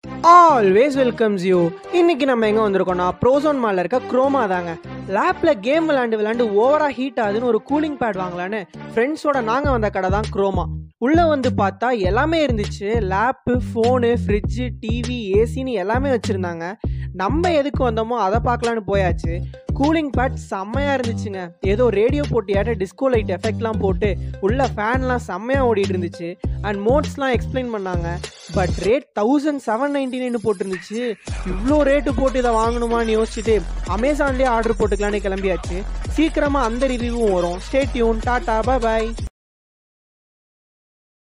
always welcomes you இன்னைக்கு நம்ம எங்கே வந்திருக்கோம்னா ப்ரோசோன் மாலில் இருக்க குரோமா தாங்க லேப்பில் கேம் விளாண்டு விளாண்டு ஓவராக ஹீட் ஆகுதுன்னு ஒரு கூலிங் பேட் வாங்கலான்னு ஃப்ரெண்ட்ஸோட நாங்கள் வந்த கடை தான் குரோமா உள்ளே வந்து பார்த்தா எல்லாமே இருந்துச்சு லேப்பு ஃபோனு ஃப்ரிட்ஜு டிவி ஏசின்னு எல்லாமே வச்சுருந்தாங்க நம்ம எதுக்கு வந்தோமோ அதை பார்க்கலான்னு போயாச்சு கூலிங் பேட் செம்மையாக இருந்துச்சுங்க ஏதோ ரேடியோ போட்டியாட்ட டிஸ்கோ லைட் எஃபெக்ட்லாம் போட்டு உள்ள ஃபேன்லாம் செம்மையாக ஓடிட்டு இருந்துச்சு அண்ட் மோட்ஸ்லாம் எக்ஸ்பிளைன் பண்ணாங்க but rate thousand seven ninety nine போட்டிருந்துச்சு இவ்வளோ ரேட்டு போட்டு இதை வாங்கணுமான்னு யோசிச்சுட்டு அமேசான்லேயே ஆர்டர் போட்டுக்கலான்னு கிளம்பியாச்சு சீக்கிரமாக அந்த ரிவ்யூவும் வரும் ஸ்டே டியூன் டாட்டா பை பாய்